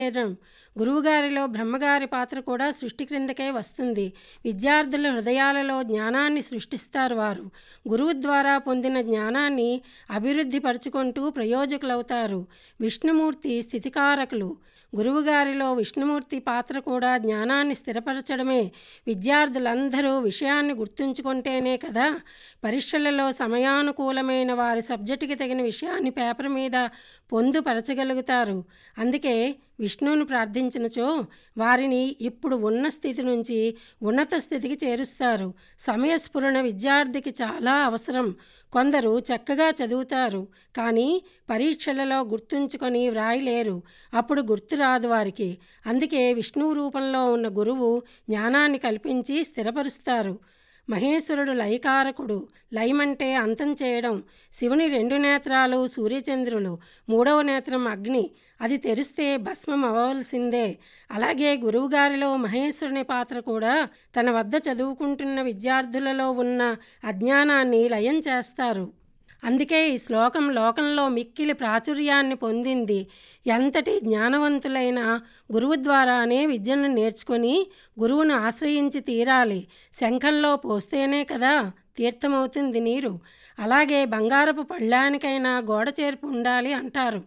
చేయడం గురువుగారిలో బ్రహ్మగారి పాత్ర కూడా సృష్టి క్రిందకే వస్తుంది విద్యార్థుల హృదయాలలో జ్ఞానాన్ని సృష్టిస్తారు వారు గురువు ద్వారా పొందిన జ్ఞానాన్ని అభివృద్ధి పరుచుకుంటూ ప్రయోజకులవుతారు విష్ణుమూర్తి స్థితికారకులు గురువుగారిలో విష్ణుమూర్తి పాత్ర కూడా జ్ఞానాన్ని స్థిరపరచడమే విద్యార్థులందరూ విషయాన్ని గుర్తుంచుకుంటేనే కదా పరీక్షలలో సమయానుకూలమైన వారి సబ్జెక్టుకి తగిన విషయాన్ని పేపర్ మీద పొందుపరచగలుగుతారు అందుకే విష్ణువును ప్రార్థించినచో వారిని ఇప్పుడు ఉన్న స్థితి నుంచి ఉన్నత స్థితికి చేరుస్తారు సమయస్ఫురణ విద్యార్థికి చాలా అవసరం కొందరు చక్కగా చదువుతారు కానీ పరీక్షలలో గుర్తుంచుకొని వ్రాయలేరు అప్పుడు గుర్తు రాదు వారికి అందుకే విష్ణువు రూపంలో ఉన్న గురువు జ్ఞానాన్ని కల్పించి స్థిరపరుస్తారు మహేశ్వరుడు లయకారకుడు లయమంటే అంతం చేయడం శివుని రెండు నేత్రాలు సూర్యచంద్రులు మూడవ నేత్రం అగ్ని అది తెరిస్తే భస్మం అవ్వవలసిందే అలాగే గురువుగారిలో మహేశ్వరుని పాత్ర కూడా తన వద్ద చదువుకుంటున్న విద్యార్థులలో ఉన్న అజ్ఞానాన్ని లయం చేస్తారు అందుకే ఈ శ్లోకం లోకంలో మిక్కిలి ప్రాచుర్యాన్ని పొందింది ఎంతటి జ్ఞానవంతులైన గురువు ద్వారానే విద్యను నేర్చుకొని గురువును ఆశ్రయించి తీరాలి శంఖంలో పోస్తేనే కదా తీర్థమవుతుంది నీరు అలాగే బంగారపు పళ్ళానికైనా గోడ చేర్పు ఉండాలి అంటారు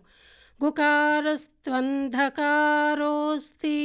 గుకారస్త్వంధకారోస్తి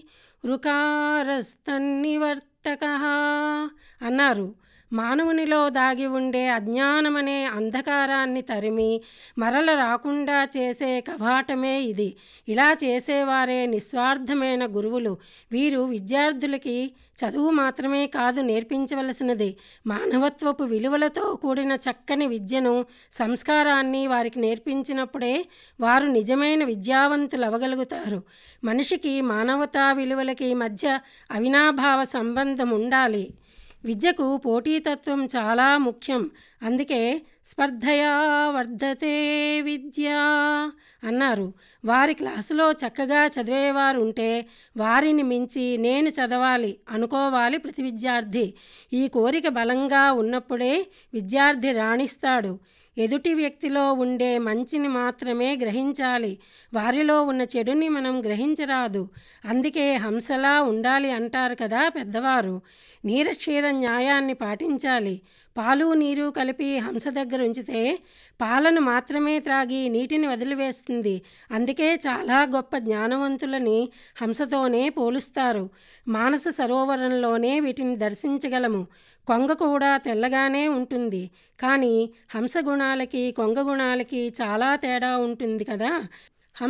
రుకారస్తన్నివర్తక అన్నారు మానవునిలో దాగి ఉండే అజ్ఞానమనే అంధకారాన్ని తరిమి మరల రాకుండా చేసే కవాటమే ఇది ఇలా చేసేవారే నిస్వార్థమైన గురువులు వీరు విద్యార్థులకి చదువు మాత్రమే కాదు నేర్పించవలసినది మానవత్వపు విలువలతో కూడిన చక్కని విద్యను సంస్కారాన్ని వారికి నేర్పించినప్పుడే వారు నిజమైన విద్యావంతులు అవ్వగలుగుతారు మనిషికి మానవతా విలువలకి మధ్య అవినాభావ సంబంధం ఉండాలి విద్యకు పోటీతత్వం చాలా ముఖ్యం అందుకే స్పర్ధయా వర్ధతే విద్య అన్నారు వారి క్లాసులో చక్కగా చదివేవారు ఉంటే వారిని మించి నేను చదవాలి అనుకోవాలి ప్రతి విద్యార్థి ఈ కోరిక బలంగా ఉన్నప్పుడే విద్యార్థి రాణిస్తాడు ఎదుటి వ్యక్తిలో ఉండే మంచిని మాత్రమే గ్రహించాలి వారిలో ఉన్న చెడుని మనం గ్రహించరాదు అందుకే హంసలా ఉండాలి అంటారు కదా పెద్దవారు నీరక్షీర న్యాయాన్ని పాటించాలి పాలు నీరు కలిపి హంస దగ్గర ఉంచితే పాలను మాత్రమే త్రాగి నీటిని వదిలివేస్తుంది అందుకే చాలా గొప్ప జ్ఞానవంతులని హంసతోనే పోలుస్తారు మానస సరోవరంలోనే వీటిని దర్శించగలము కొంగ కూడా తెల్లగానే ఉంటుంది కానీ హంస గుణాలకి కొంగ గుణాలకి చాలా తేడా ఉంటుంది కదా